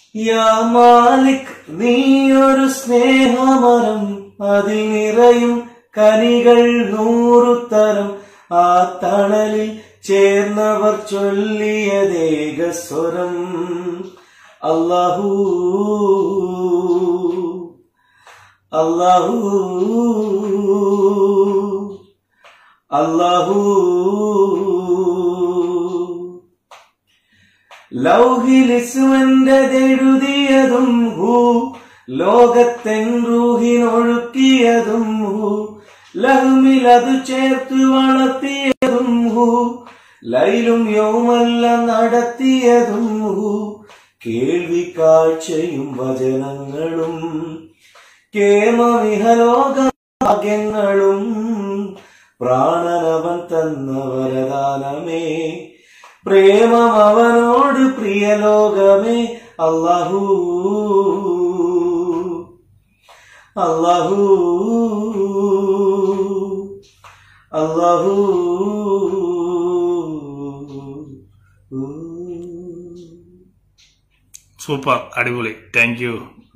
യാ മാലിക് നീയൊരു സ്നേഹമരം അതിൽ നിറയും കനികൾ നൂറുതരം ആ തണലിൽ ചേർന്നവർ ചൊല്ലിയതേക സ്വരം അല്ലാഹൂ അല്ലാഹൂ അല്ലാഹൂ ലൗഹിലിസുവന്റെതെഴുതിയതും ഹൂ ലോകത്തെൻ റൂഹിനൊഴുക്കിയതും ഹൂ ലഹ്മിൽ അത് ചേർത്ത് വളർത്തിയതും ഹൂ ലൈലും യൗമല്ല നടത്തിയതും ഹൂ കേൾവി കാഴ്ചയും വചനങ്ങളും കേമവിഹലോക ഭാഗ്യങ്ങളും പ്രാണനവൻ തന്ന വരദാനമേ പ്രേമം അവനോട് പ്രിയ ലോകമേ അല്ലാഹൂ അല്ലാഹൂ അല്ലാഹൂ സൂപ്പർ അടിപൊളി താങ്ക് യു